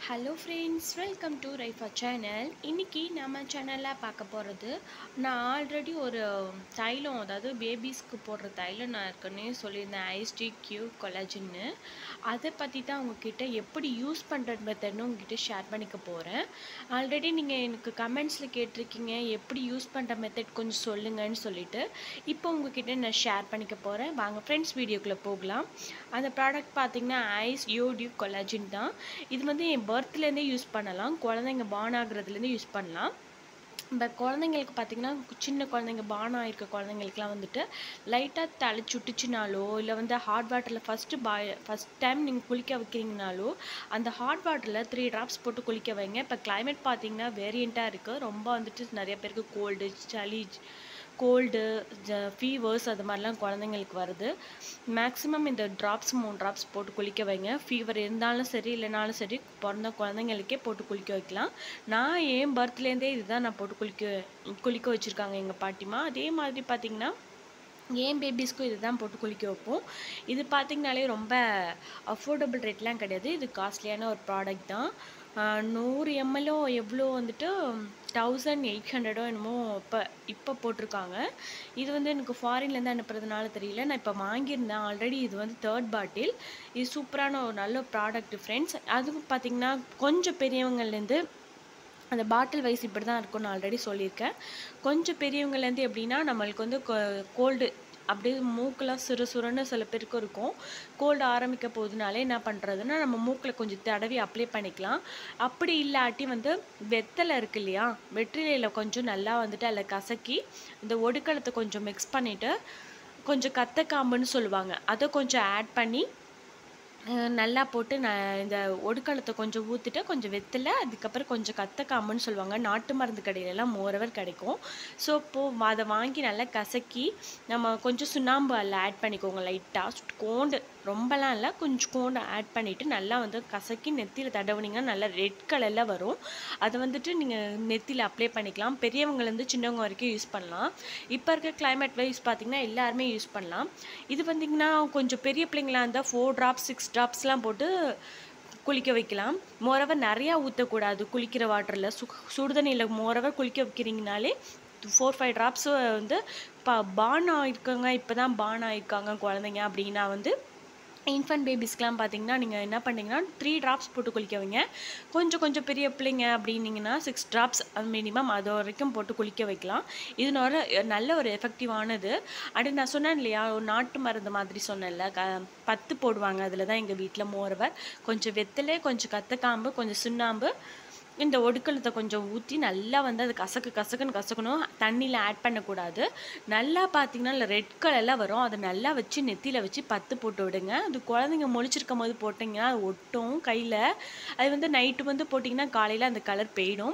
hello friends welcome to Raifa channel இன்றைக்கி நம்ம சேனலில் பார்க்க போகிறது நான் ஆல்ரெடி ஒரு தைலம் அதாவது பேபிஸ்க்கு போடுற தைலம் நான் ஏற்கனவே சொல்லியிருந்தேன் ஐஸ்டி கியூ கொலாஜின்னு அதை பற்றி தான் உங்ககிட்ட எப்படி யூஸ் பண்ணுறது மெத்தட்னு உங்ககிட்ட ஷேர் பண்ணிக்க போகிறேன் ஆல்ரெடி நீங்கள் எனக்கு கமெண்ட்ஸில் கேட்டிருக்கீங்க எப்படி யூஸ் பண்ணுற மெத்தட் கொஞ்சம் சொல்லுங்கன்னு சொல்லிட்டு இப்போ உங்ககிட்ட நான் ஷேர் பண்ணிக்க போகிறேன் வாங்க ஃப்ரெண்ட்ஸ் வீடியோக்குள்ளே போகலாம் அந்த ப்ராடக்ட் பார்த்தீங்கன்னா ஐஸ் யோடியூ கொலாஜின் தான் இது வந்து என் பர்த்லேருந்தே யூஸ் பண்ணலாம் குழந்தைங்க பான் ஆகுறதுலேருந்து யூஸ் பண்ணலாம் இந்த குழந்தைங்களுக்கு பார்த்திங்கன்னா சின்ன குழந்தைங்க பானம் ஆயிருக்க குழந்தைங்களுக்குலாம் வந்துட்டு லைட்டாக தலை சுட்டுச்சுனாலோ இல்லை வந்து ஹாட் வாட்டரில் ஃபஸ்ட்டு பாய் ஃபஸ்ட் டைம் நீங்கள் குளிக்க வைக்கிறீங்கனாலோ அந்த ஹாட் வாட்டரில் த்ரீ ட்ராப்ஸ் போட்டு குளிக்க வைங்க இப்போ கிளைமேட் பார்த்தீங்கன்னா வேரியண்ட்டாக இருக்குது ரொம்ப வந்துட்டு நிறைய பேருக்கு கோல்டு சளி கோல்டு ஃபீவர்ஸ் அது மாதிரிலாம் குழந்தைங்களுக்கு வருது மேக்ஸிமம் இந்த ட்ராப்ஸ் மூணு ட்ராப்ஸ் போட்டு குளிக்க வைங்க ஃபீவர் இருந்தாலும் சரி இல்லைனாலும் சரி பிறந்த குழந்தைங்களுக்கே போட்டு குளிக்க வைக்கலாம் நான் என் பர்த்லேருந்தே இதுதான் நான் போட்டு குளிக்க குளிக்க வச்சுருக்காங்க எங்கள் பாட்டிமா அதே மாதிரி பார்த்திங்கன்னா ஏன் பேபிஸ்க்கும் இது தான் போட்டு குளிக்க வைப்போம் இது பார்த்திங்கனாலே ரொம்ப அஃபோர்டபுள் ரேட்லாம் கிடையாது இது காஸ்ட்லியான ஒரு ப்ராடக்ட் தான் நூறு எம்எல்ஓ எவ்வளோ வந்துட்டு தௌசண்ட் எயிட் ஹண்ட்ரடோ என்னமோ இப்போ இப்போ போட்டிருக்காங்க இது வந்து எனக்கு ஃபாரின்லேருந்து அனுப்புறதுனால தெரியல நான் இப்போ வாங்கியிருந்தேன் ஆல்ரெடி இது வந்து தேர்ட் பாட்டில் இது சூப்பரான ஒரு நல்ல ப்ராடக்ட் ஃப்ரெண்ட்ஸ் அதுவும் பார்த்திங்கன்னா கொஞ்சம் பெரியவங்கள்லேருந்து அந்த பாட்டில் வைஸ் இப்படி தான் இருக்கும்னு ஆல்ரெடி சொல்லியிருக்கேன் கொஞ்சம் பெரியவங்கலேருந்து எப்படின்னா நம்மளுக்கு வந்து கோல்டு அப்படியே மூக்கெலாம் சுறு சுருன்னு சில பேருக்கு இருக்கும் கோல்டு ஆரம்பிக்க போகுதுனாலே என்ன பண்ணுறதுன்னா நம்ம மூக்கில் கொஞ்சம் தடவி அப்ளை பண்ணிக்கலாம் அப்படி இல்லாட்டி வந்து வெத்தலை இருக்கு இல்லையா வெற்றிலையில் கொஞ்சம் நல்லா வந்துட்டு அதில் கசக்கி இந்த ஒடுக்கலத்தை கொஞ்சம் மிக்ஸ் பண்ணிவிட்டு கொஞ்சம் கத்தக்காம்புன்னு சொல்லுவாங்க அதை கொஞ்சம் ஆட் பண்ணி நல்லா போட்டு நான் இந்த ஒடுக்கலத்தை கொஞ்சம் ஊற்றிட்டு கொஞ்சம் வெத்தலை அதுக்கப்புறம் கொஞ்சம் கத்தக்காம்புன்னு சொல்லுவாங்க நாட்டு மருந்து கடையிலலாம் மோரவர் கிடைக்கும் ஸோ இப்போது அதை வாங்கி நல்லா கசக்கி நம்ம கொஞ்சம் சுண்ணாம்பு அதில் ஆட் பண்ணிக்கோங்க லைட்டாக கோண்டு ரொம்பலாம் இல்லை கொஞ்சம் கோண்டு ஆட் பண்ணிவிட்டு நல்லா வந்து கசக்கி நெத்தியில் தடவுனீங்கன்னா நல்லா ரெட் கலரில் வரும் அதை வந்துட்டு நீங்கள் நெத்தியில் அப்ளை பண்ணிக்கலாம் பெரியவங்கலேருந்து சின்னவங்க வரைக்கும் யூஸ் பண்ணலாம் இப்போ இருக்க கிளைமேட் வைஸ் பார்த்திங்கன்னா எல்லாருமே யூஸ் பண்ணலாம் இது பார்த்திங்கன்னா கொஞ்சம் பெரிய பிள்ளைங்களாக இருந்தால் ஃபோர் ட்ராப்ஸ் சிக்ஸ் ட்ராப்ஸ்லாம் போட்டு குளிக்க வைக்கலாம் மோரவர் நிறையா ஊற்றக்கூடாது குளிக்கிற வாட்டரில் சு சுடுதண்ணியில் மோரவர் குளிக்க வைக்கிறீங்கனாலே ஃபோர் ஃபைவ் ட்ராப்ஸ் வந்து இப்போ பான் ஆகிருக்காங்க இப்போ தான் பான் ஆகிருக்காங்க குழந்தைங்க அப்படின்னா வந்து இன்ஃபன்ட் பேபிஸ்க்கெலாம் பார்த்தீங்கன்னா நீங்கள் என்ன பண்ணிங்கன்னா த்ரீ ட்ராப்ஸ் போட்டு குளிக்க வைங்க கொஞ்சம் கொஞ்சம் பெரிய பிள்ளைங்க அப்படின்னீங்கன்னா சிக்ஸ் ட்ராப்ஸ் அது மினிமம் அது வரைக்கும் போட்டு குளிக்க வைக்கலாம் இது ஒரு நல்ல ஒரு எஃபெக்டிவானது அப்படி நான் சொன்னேன் இல்லையா ஒரு நாட்டு மருந்து மாதிரி சொன்னேன்ல க பத்து போடுவாங்க அதில் தான் எங்கள் வீட்டில் மோரவர் கொஞ்சம் வெத்தலை கொஞ்சம் கத்தக்காம்பு கொஞ்சம் சுண்ணாம்பு இந்த ஒடுக்கலத்தை கொஞ்சம் ஊற்றி நல்லா வந்து அது கசக்கு கசக்குன்னு கசக்கணும் தண்ணியில் ஆட் பண்ணக்கூடாது நல்லா பார்த்தீங்கன்னா இல்லை ரெட் கலரில் வரும் அதை நல்லா வச்சு நெத்தியில் வச்சு பத்து போட்டு விடுங்க அது குழந்தைங்க முழிச்சிருக்கும் போது போட்டிங்கன்னா அது ஒட்டும் கையில் அது வந்து நைட்டு வந்து போட்டிங்கன்னா காலையில் அந்த கலர் போயிடும்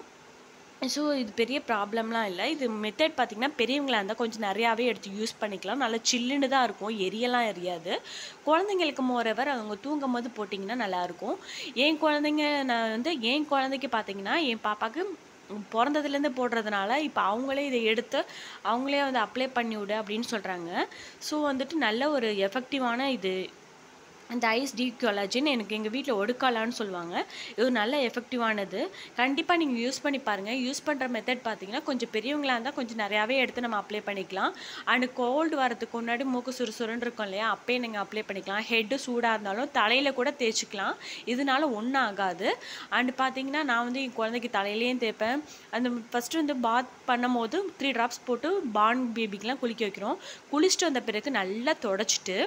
ஸோ இது பெரிய ப்ராப்ளம்லாம் இல்லை இது மெத்தட் பார்த்திங்கன்னா பெரியவங்களாக இருந்தால் கொஞ்சம் நிறையாவே எடுத்து யூஸ் பண்ணிக்கலாம் நல்லா சில்லுன்னு தான் இருக்கும் எரியெல்லாம் எரியாது குழந்தைங்களுக்கு மோரவர் அவங்க தூங்கும் போது போட்டிங்கன்னா நல்லாயிருக்கும் என் குழந்தைங்க நான் வந்து என் குழந்தைக்கு பார்த்தீங்கன்னா என் பாப்பாவுக்கு பிறந்ததுலேருந்து போடுறதுனால இப்போ அவங்களே இதை எடுத்து அவங்களே வந்து அப்ளை பண்ணி விடு அப்படின்னு சொல்கிறாங்க ஸோ வந்துட்டு நல்ல ஒரு எஃபெக்டிவான இது அந்த ஐஸ் டீகொலாஜின் எனக்கு எங்கள் வீட்டில் ஒடுக்கலான்னு சொல்லுவாங்க இது நல்ல எஃபெக்டிவானது கண்டிப்பாக நீங்கள் யூஸ் பண்ணி பாருங்கள் யூஸ் பண்ணுற மெத்தட் பார்த்தீங்கன்னா கொஞ்சம் பெரியவங்களாக இருந்தால் கொஞ்சம் நிறையாவே எடுத்து நம்ம அப்ளை பண்ணிக்கலாம் அண்டு கோல்டு வரதுக்கு முன்னாடி மூக்கு சுறுசுறுன்னு இருக்கும் இல்லையா அப்பயே நீங்கள் அப்ளை பண்ணிக்கலாம் ஹெட்டு சூடாக இருந்தாலும் தலையில் கூட தேய்ச்சிக்கலாம் இதனால ஒன்றும் ஆகாது அண்டு பார்த்தீங்கன்னா நான் வந்து என் குழந்தைக்கு தலையிலையும் தேய்ப்பேன் அந்த ஃபஸ்ட்டு வந்து பாத் பண்ணும் போது த்ரீ ட்ராப்ஸ் போட்டு பான் பேபிக்கெலாம் குளிக்க வைக்கிறோம் குளிச்சுட்டு வந்த பிறகு நல்லா தொடச்சிட்டு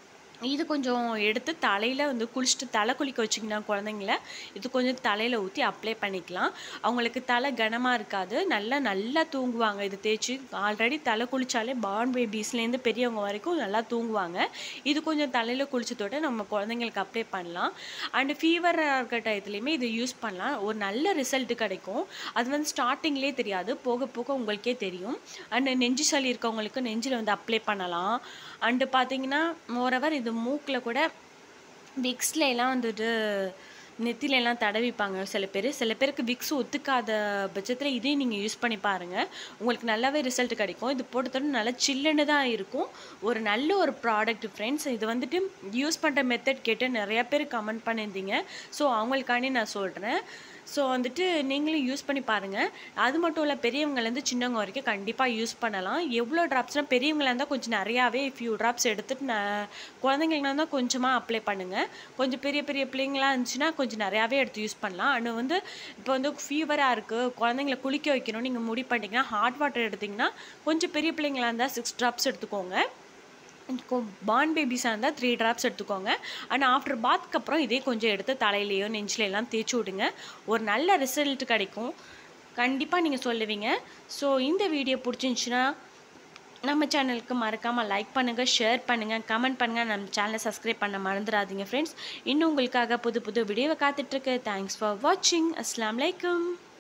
இது கொஞ்சம் எடுத்து தலையில் வந்து குளிச்சுட்டு தலை குளிக்க வச்சிங்கன்னா குழந்தைங்கள இது கொஞ்சம் தலையில் ஊற்றி அப்ளை பண்ணிக்கலாம் அவங்களுக்கு தலை கனமாக இருக்காது நல்லா நல்லா தூங்குவாங்க இது தேய்ச்சி ஆல்ரெடி தலை குளித்தாலே பார்ன் பேபிஸ்லேருந்து பெரியவங்க வரைக்கும் நல்லா தூங்குவாங்க இது கொஞ்சம் தலையில் குளிச்சதோட நம்ம குழந்தைங்களுக்கு அப்ளை பண்ணலாம் அண்டு ஃபீவர் இருக்க டயத்துலையுமே இது யூஸ் பண்ணலாம் ஒரு நல்ல ரிசல்ட் கிடைக்கும் அது வந்து ஸ்டார்டிங்லேயே தெரியாது போக போக உங்களுக்கே தெரியும் அண்டு நெஞ்சு சளி இருக்கவங்களுக்கு நெஞ்சில் வந்து அப்ளை பண்ணலாம் அண்டு பார்த்தீங்கன்னா மோரவர் இது மூக்கில் கூட விக்ஸ்லாம் வந்துட்டு நெத்தில எல்லாம் தடவிப்பாங்க சில பேர் சில பேருக்கு விக்ஸ் ஒத்துக்காத பட்சத்தில் இதையும் நீங்கள் யூஸ் பண்ணி பாருங்கள் உங்களுக்கு நல்லாவே ரிசல்ட் கிடைக்கும் இது போட்டதோட நல்லா சில்லுன்னு தான் இருக்கும் ஒரு நல்ல ஒரு ப்ராடக்ட் ஃப்ரெண்ட்ஸ் இது வந்துட்டு யூஸ் பண்ணுற மெத்தட் கேட்டு நிறைய பேர் கமெண்ட் பண்ணியிருந்தீங்க ஸோ அவங்களுக்காண்டி நான் சொல்கிறேன் ஸோ வந்துட்டு நீங்களும் யூஸ் பண்ணி பாருங்கள் அது மட்டும் இல்லை பெரியவங்கலேருந்து சின்னவங்க வரைக்கும் கண்டிப்பாக யூஸ் பண்ணலாம் எவ்வளோ ட்ராப்ஸ்னால் பெரியவங்களா இருந்தால் கொஞ்சம் நிறையாவே ஃபியூ ட்ராப்ஸ் எடுத்துட்டு நான் குழந்தைங்களா இருந்தால் கொஞ்சமாக அப்ளை பண்ணுங்கள் கொஞ்சம் பெரிய பெரிய பிள்ளைங்களா இருந்துச்சுன்னா கொஞ்சம் நிறையாவே எடுத்து யூஸ் பண்ணலாம் ஆனால் வந்து இப்போ வந்து ஃபீவராக இருக்குது குழந்தைங்கள குளிக்க வைக்கணும் நீங்கள் முடி பண்ணிட்டீங்கன்னா ஹாட் வாட்டர் எடுத்திங்கன்னா கொஞ்சம் பெரிய பிள்ளைங்களா இருந்தால் சிக்ஸ் ட்ராப்ஸ் எடுத்துக்கோங்க பார்ன் பேபிஸாக இருந்தால் த்ரீ ட்ராப்ஸ் எடுத்துக்கோங்க ஆனால் ஆஃப்டர் பாத்க்கு அப்புறம் இதே கொஞ்சம் எடுத்து தலையிலையோ நெஞ்சில எல்லாம் தேய்ச்சி விடுங்க ஒரு நல்ல ரிசல்ட் கிடைக்கும் கண்டிப்பாக நீங்கள் சொல்லுவீங்க ஸோ இந்த வீடியோ பிடிச்சிருந்துச்சுன்னா நம்ம சேனலுக்கு மறக்காமல் லைக் பண்ணுங்கள் ஷேர் பண்ணுங்கள் கமெண்ட் பண்ணுங்கள் நம்ம சேனலை சப்ஸ்கிரைப் பண்ண மறந்துடாதீங்க ஃப்ரெண்ட்ஸ் இன்னும் உங்களுக்காக புது புது வீடியோவை காத்துட்ருக்கு தேங்க்ஸ் ஃபார் வாட்சிங் அஸ்லாம் வலைக்கம்